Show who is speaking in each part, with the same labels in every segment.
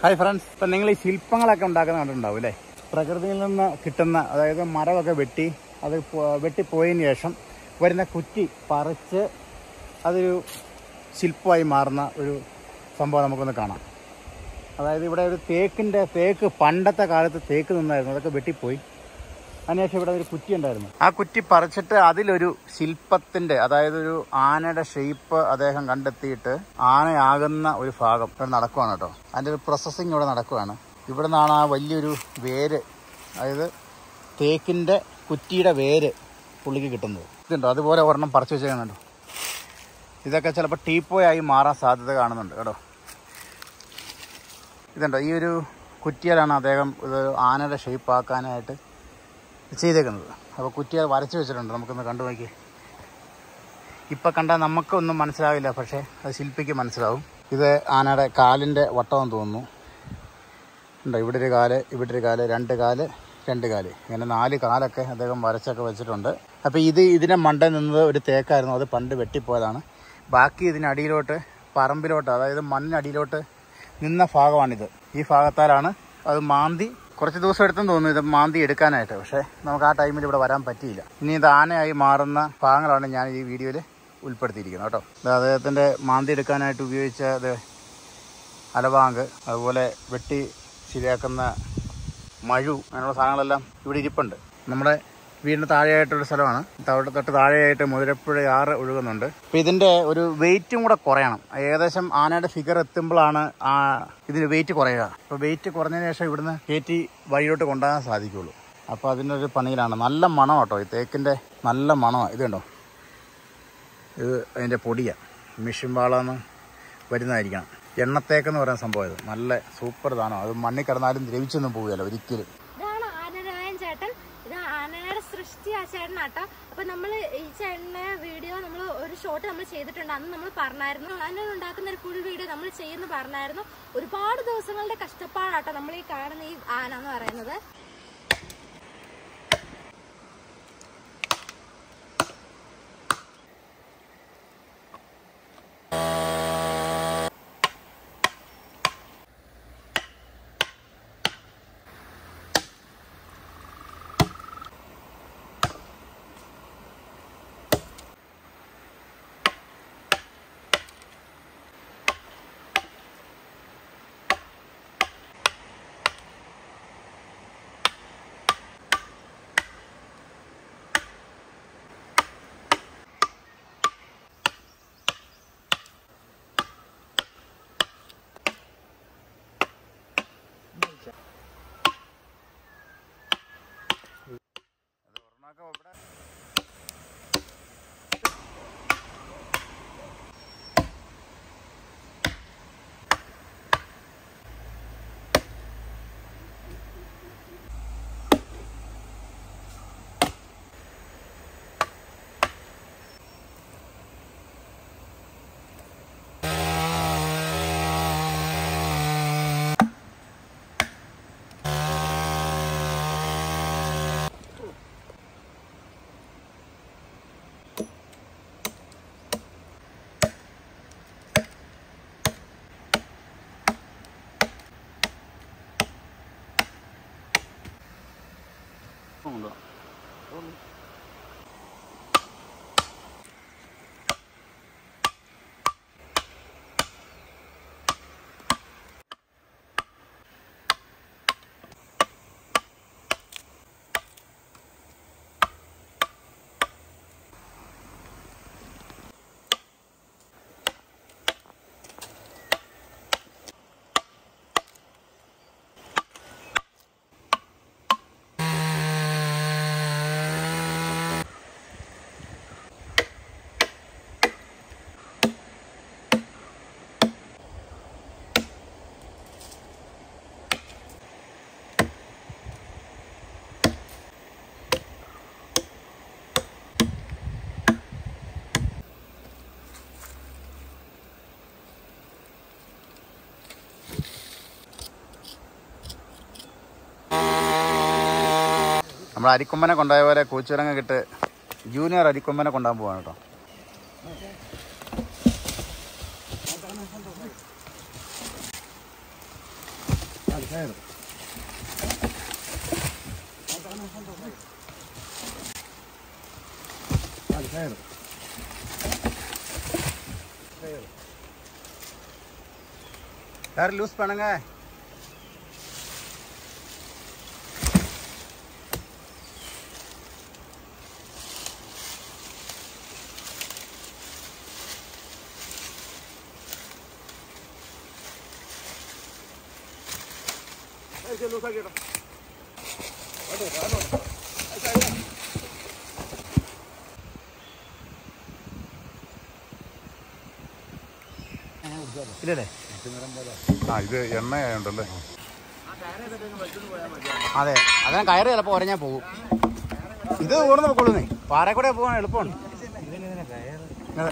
Speaker 1: hi friends ഇപ്പം നിങ്ങൾ ഈ ശില്പങ്ങളൊക്കെ ഉണ്ടാക്കുന്ന കണ്ടിട്ടുണ്ടാവും അല്ലേ പ്രകൃതിയിൽ നിന്ന് കിട്ടുന്ന അതായത് മരമൊക്കെ വെട്ടി അത് പോ- വെട്ടിപ്പോയതിന് ശേഷം വരുന്ന കുറ്റി പറിച്ച് അതൊരു ശില്പമായി മാറുന്ന ഒരു സംഭവം നമുക്കൊന്ന് കാണാം അതായത് ഇവിടെ ഒരു തേക്കിൻ്റെ തേക്ക് പണ്ടത്തെ കാലത്ത് തേക്ക് നിന്നായിരുന്നു അതൊക്കെ വെട്ടിപ്പോയി അതിനുശേഷം ഇവിടെ ഒരു കുറ്റി ഉണ്ടായിരുന്നു ആ കുറ്റി പറിച്ചിട്ട് അതിലൊരു ശില്പത്തിന്റെ അതായത് ഒരു ആനയുടെ ഷേപ്പ് അദ്ദേഹം കണ്ടെത്തിയിട്ട് ആനയാകുന്ന ഒരു ഭാഗം ഇവിടെ നടക്കുവാണ് കേട്ടോ അതിൻ്റെ ഒരു പ്രോസസ്സിങ് ഇവിടെ നടക്കുവാണ് ഇവിടെ നിന്നാണ് ആ വലിയൊരു വേര് അതായത് തേക്കിന്റെ കുറ്റിയുടെ വേര് പുള്ളിക്ക് കിട്ടുന്നത് ഇതുണ്ടോ അതുപോലെ ഒരെണ്ണം പറിച്ചു വെച്ചേക്കുന്നുണ്ടോ ഇതൊക്കെ ചിലപ്പോൾ ടീപ്പോയായി മാറാൻ സാധ്യത കാണുന്നുണ്ട് കേട്ടോ ഇതുണ്ടോ ഈ ഒരു കുറ്റിയിലാണ് അദ്ദേഹം ഇത് ആനയുടെ ഷേപ്പ് ആക്കാനായിട്ട് ചെയ്തേക്കുന്നത് അപ്പോൾ കുറ്റിയെ വരച്ച് വെച്ചിട്ടുണ്ട് നമുക്കൊന്ന് കണ്ടു നോക്കി ഇപ്പം കണ്ടാൽ നമുക്കൊന്നും മനസ്സിലാവില്ല പക്ഷേ അത് ശില്പിക്ക് മനസ്സിലാവും ഇത് ആനയുടെ കാലിൻ്റെ വട്ടമെന്ന് തോന്നുന്നു ഉണ്ടോ ഇവിടെ ഒരു കാല് ഇവിടെ ഒരു കാല് രണ്ട് കാല് രണ്ട് കാല് ഇങ്ങനെ നാല് കാലൊക്കെ അദ്ദേഹം വരച്ചൊക്കെ വെച്ചിട്ടുണ്ട് അപ്പോൾ ഇത് ഇതിൻ്റെ മണ്ടയിൽ നിന്നത് ഒരു തേക്കായിരുന്നു അത് പണ്ട് വെട്ടിപ്പോയതാണ് ബാക്കി ഇതിനടിയിലോട്ട് പറമ്പിലോട്ട് അതായത് മണ്ണിനടിയിലോട്ട് നിന്ന ഭാഗമാണിത് ഈ ഭാഗത്താലാണ് അത് മാന്തി കുറച്ച് ദിവസം എടുത്തെന്ന് തോന്നുന്നു ഇത് മാന്തി എടുക്കാനായിട്ട് പക്ഷേ നമുക്ക് ആ ടൈമിൽ ഇവിടെ വരാൻ പറ്റിയില്ല ഇനി ഇത് ആനയായി മാറുന്ന ഭാഗങ്ങളാണ് ഞാൻ ഈ വീഡിയോയിൽ ഉൾപ്പെടുത്തിയിരിക്കുന്നത് കേട്ടോ ഇത് അദ്ദേഹത്തിൻ്റെ മാന്തി എടുക്കാനായിട്ട് ഉപയോഗിച്ച ഇത് അലവാങ്ക് അതുപോലെ വെട്ടി ശരിയാക്കുന്ന മഴു അങ്ങനെയുള്ള സാധനങ്ങളെല്ലാം ഇവിടെ ഇരിപ്പുണ്ട് നമ്മുടെ വീടിന് താഴെയായിട്ടൊരു സ്ഥലമാണ് അവിടെ തൊട്ട് താഴെയായിട്ട് മുതിരപ്പുഴ ആറ് ഒഴുകുന്നുണ്ട് അപ്പോൾ ഇതിൻ്റെ ഒരു വെയിറ്റും കൂടെ കുറയണം ഏകദേശം ആനയുടെ ഫിഗർ എത്തുമ്പോഴാണ് ആ ഇതിന് വെയിറ്റ് കുറയുക അപ്പോൾ വെയിറ്റ് കുറഞ്ഞതിന് ശേഷം ഇവിടുന്ന് കയറ്റി വഴിയിലോട്ട് കൊണ്ടുപോകാൻ സാധിക്കുള്ളൂ അപ്പോൾ അതിനൊരു പണിയിലാണ് നല്ല മണം കേട്ടോ ഈ തേക്കിൻ്റെ നല്ല മണമാണ് ഇത് കണ്ടോ ഇത് അതിൻ്റെ പൊടിയാണ് മിഷൻ വാളാന്ന് വരുന്നതായിരിക്കണം എണ്ണത്തേക്കെന്ന് പറയുന്ന സംഭവം ഇത് നല്ല സൂപ്പർ സാധനം അത് മണ്ണിൽ കിടന്നാലും ദ്രവിച്ചൊന്നും പോവുകയല്ല ഒരിക്കലും
Speaker 2: ഇതാണ് ആനരായൻ ചേട്ടൻ ഇത് ആനയുടെ സൃഷ്ടി ആ ചേട്ടനാട്ടോ അപ്പൊ നമ്മൾ ഈ ചേട്ടന്റെ വീഡിയോ നമ്മൾ ഒരു ഷോട്ട് നമ്മൾ ചെയ്തിട്ടുണ്ട് അന്ന് നമ്മൾ പറഞ്ഞായിരുന്നു ആന ഉണ്ടാക്കുന്ന ഒരു ഫുൾ വീഡിയോ നമ്മൾ ചെയ്യുന്നു പറഞ്ഞായിരുന്നു ഒരുപാട് ദിവസങ്ങളുടെ കഷ്ടപ്പാടാട്ടോ നമ്മൾ ഈ കാണുന്ന ഈ ആന എന്ന് പറയുന്നത്
Speaker 1: നമ്മൾ അരിക്കൊമ്പനെ കൊണ്ടുപോയ പോലെ കൂച്ചുരങ്ങ കിട്ട് ജൂനിയർ അരിക്കൊമ്പനെ കൊണ്ടുപോകാൻ പോവാണ് കേട്ടോ யார் லூஸ் பண்ணுங்க ഇല്ലല്ലേ
Speaker 3: ആ ഇത് എണ്ണയായോണ്ടല്ലേ
Speaker 1: അതെ അതിനെ കയറി ചിലപ്പോൾ ഉരഞ്ഞാൽ പോകും ഇത് ഊർന്ന് പൊക്കൊള്ളുന്നേ പാറ കൂടെ പോകാൻ എളുപ്പമാണ് അതെ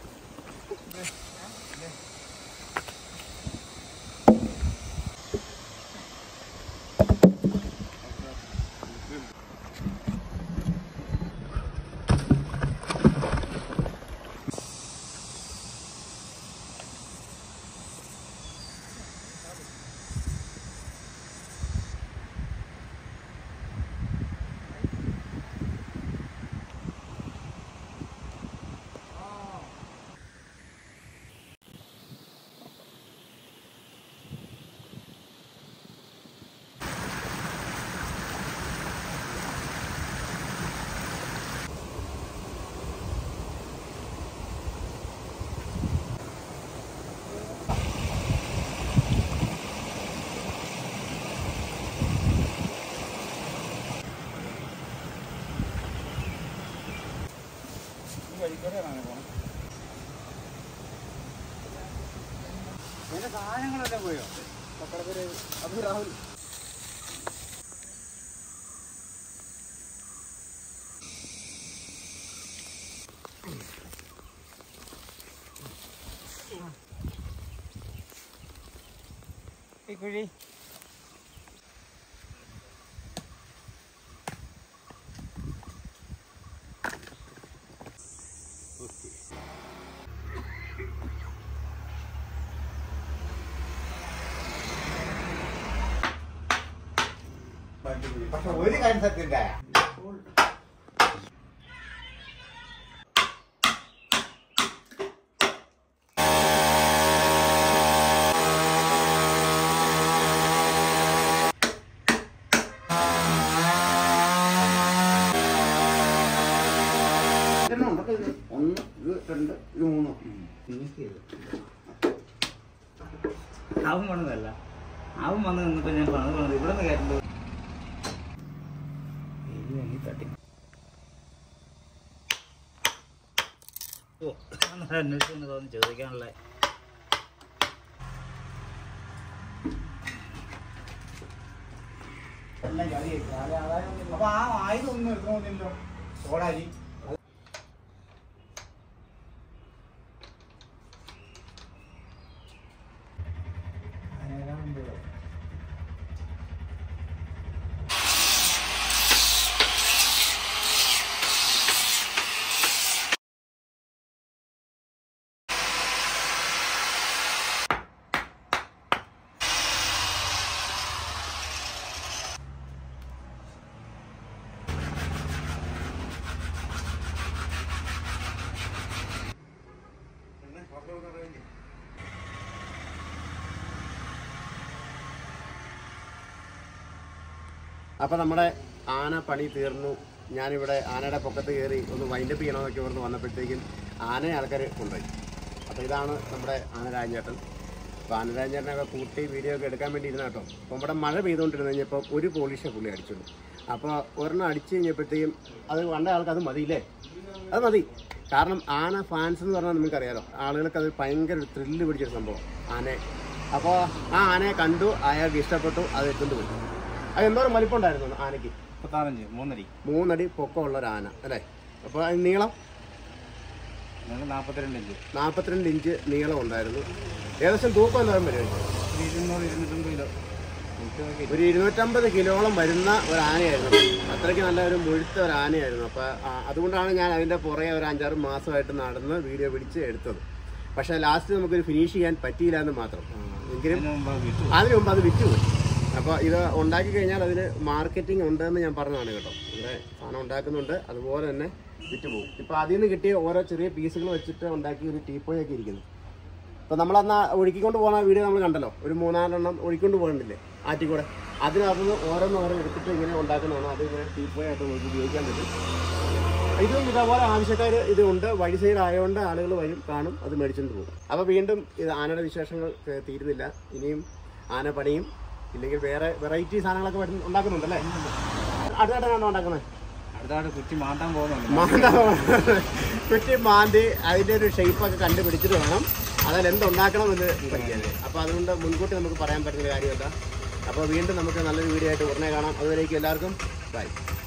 Speaker 1: എന്റെ സാധനങ്ങളെല്ലാം പോയോ അത് രാഹുൽ ഈ കുഴി പക്ഷെ ഒരു കാര്യം സത്യം ഒന്ന് ഇത് രണ്ട് ഇത് മൂന്ന്
Speaker 4: ആവും പണിതല്ല ആവും വന്ന് നിന്നപ്പോ ഞാൻ പണിത് പണിത് ഇവിടെ നിന്ന് കയറ്റുമ്പോ തട്ടി ഓ അന്നേരം അന്വേഷിച്ചു തോന്നി ചോദിക്കാനുള്ള
Speaker 1: അപ്പൊ ആ ആയുധം ഒന്നും എടുക്കണമെന്നില്ലോ സോടാരി
Speaker 5: അപ്പോൾ നമ്മുടെ ആന പണി തീർന്നു ഞാനിവിടെ ആനയുടെ പൊക്കത്ത് കയറി ഒന്ന് വൈൻഡപ്പ് ചെയ്യണമെന്നൊക്കെ ഇവിടുന്ന് വന്നപ്പോഴത്തേക്കും ആനയെ ആൾക്കാർ കൊണ്ടുപോയി അപ്പോൾ ഇതാണ് നമ്മുടെ ആനരാജേട്ടൻ അപ്പോൾ ആനരാജേട്ടനൊക്കെ കൂട്ടി വീഡിയോ ഒക്കെ എടുക്കാൻ വേണ്ടി ഇരുന്ന കേട്ടോ അപ്പോൾ ഇവിടെ മഴ പെയ്തുകൊണ്ടിരുന്ന് കഴിഞ്ഞപ്പോൾ ഒരു പോളിഷ് പുള്ളി അടിച്ചുള്ളൂ അപ്പോൾ ഒരെണ്ണം അടിച്ചു കഴിഞ്ഞപ്പോഴത്തേക്കും അത് കണ്ട ആൾക്ക് അത് മതിയില്ലേ അത് മതി കാരണം ആന ഫാൻസ് എന്ന് പറഞ്ഞാൽ നമുക്കറിയാലോ ആളുകൾക്ക് അത് ഭയങ്കര ഒരു ത്രില്ല് പിടിച്ചൊരു സംഭവം ആനയെ അപ്പോൾ ആ ആനയെ കണ്ടു അയാൾക്ക് ഇഷ്ടപ്പെട്ടു അത് എടുത്തുകൊണ്ട് പോയി അത് എന്തോരം വലിപ്പമുണ്ടായിരുന്നു ആനയ്ക്ക്
Speaker 4: മുപ്പത്താറഞ്ച് മൂന്നടി
Speaker 5: മൂന്നടി പൊക്കമുള്ള ഒരു ആന അല്ലേ അപ്പോൾ അതിന് നീളം
Speaker 4: നിങ്ങൾ നാൽപ്പത്തിരണ്ട് ഇഞ്ച്
Speaker 5: നാൽപ്പത്തിരണ്ട് ഇഞ്ച് നീളം ഉണ്ടായിരുന്നു ഏകദേശം തൂക്കം എന്തോരം വരും
Speaker 4: ഒരു ഇരുന്നൂറ് ഇരുന്നൂറ്റമ്പത് കിലോ
Speaker 5: ഒരു ഇരുന്നൂറ്റമ്പത് കിലോളം വരുന്ന ഒരു ആനയായിരുന്നു അത്രയ്ക്ക് നല്ല ഒരു മുഴുത്ത ഒരു ആനയായിരുന്നു അപ്പോൾ അതുകൊണ്ടാണ് ഞാൻ അതിൻ്റെ പുറകെ ഒരു അഞ്ചാറ് മാസമായിട്ട് നടന്ന് വീഡിയോ പിടിച്ച് എടുത്തത് പക്ഷേ ലാസ്റ്റ് നമുക്കൊരു ഫിനിഷ് ചെയ്യാൻ പറ്റിയില്ല എന്ന് മാത്രം എങ്കിലും
Speaker 4: അതിന് മുമ്പ് വിട്ടു
Speaker 5: അതിനു മുമ്പ് അത് വിറ്റുപോയി അപ്പോൾ ഇത് ഉണ്ടാക്കി കഴിഞ്ഞാൽ അതിന് മാർക്കറ്റിംഗ് ഉണ്ടെന്ന് ഞാൻ പറഞ്ഞതാണ് കേട്ടോ ഇവിടെ സാധനം ഉണ്ടാക്കുന്നുണ്ട് അതുപോലെ തന്നെ വിറ്റ് പോകും ഇപ്പോൾ അതിൽ നിന്ന് കിട്ടിയ ഓരോ ചെറിയ പീസുകൾ വെച്ചിട്ട് ഉണ്ടാക്കി ഒരു ടീപ്പോയൊക്കെ ഇരിക്കുന്നു അപ്പോൾ നമ്മളന്ന് ആ ഒഴുക്കിക്കൊണ്ട് പോകുന്ന വീഡിയോ നമ്മൾ കണ്ടല്ലോ ഒരു മൂന്നാലെണ്ണം ഒഴുക്കിക്കൊണ്ട് പോകുന്നില്ലേ ആറ്റിക്കൂടെ അതിനകത്തുനിന്ന് ഓരോന്ന് ഓരോ എടുത്തിട്ട് ഇങ്ങനെ ഉണ്ടാക്കുന്നതാണ് അത് ഇങ്ങനെ ടീപ്പോയായിട്ട് നമുക്ക് ഉപയോഗിക്കാൻ പറ്റും ഇതും ഇതേപോലെ ആവശ്യക്കാർ ഇതുണ്ട് വഴി സൈഡ് ആയതുകൊണ്ട് ആളുകൾ വരും കാണും അത് മേടിച്ചുകൊണ്ട് പോകും അപ്പോൾ വീണ്ടും ഇത് ആനയുടെ വിശേഷങ്ങൾ ഏ, തീരുന്നില്ല ഇനിയും ആന പണിയും ഇല്ലെങ്കിൽ വേറെ വെറൈറ്റി സാധനങ്ങളൊക്കെ വരുന്ന- ഉണ്ടാക്കുന്നുണ്ടല്ലേ അടുത്തായിട്ടാണോ ഉണ്ടാക്കുന്നത്
Speaker 4: അടുത്തായിട്ട് കുറ്റി മാന്താൻ പോകുന്നുണ്ട്
Speaker 5: മാന്ത കുറ്റി മാന്തി അതിൻ്റെ ഒരു ഷേപ്പൊക്കെ കണ്ടുപിടിച്ചിട്ട് വേണം അതിൽ എന്തുണ്ടാക്കണമെന്ന് പഠിക്കാൻ അപ്പോൾ അതുകൊണ്ട് മുൻകൂട്ടി നമുക്ക് പറയാൻ പറ്റുന്ന കാര്യമല്ല അപ്പോൾ വീണ്ടും നമുക്ക് നല്ലൊരു വീഡിയോ ആയിട്ട് ഉടനെ കാണാം അതുവരേക്കും എല്ലാവർക്കും ബൈ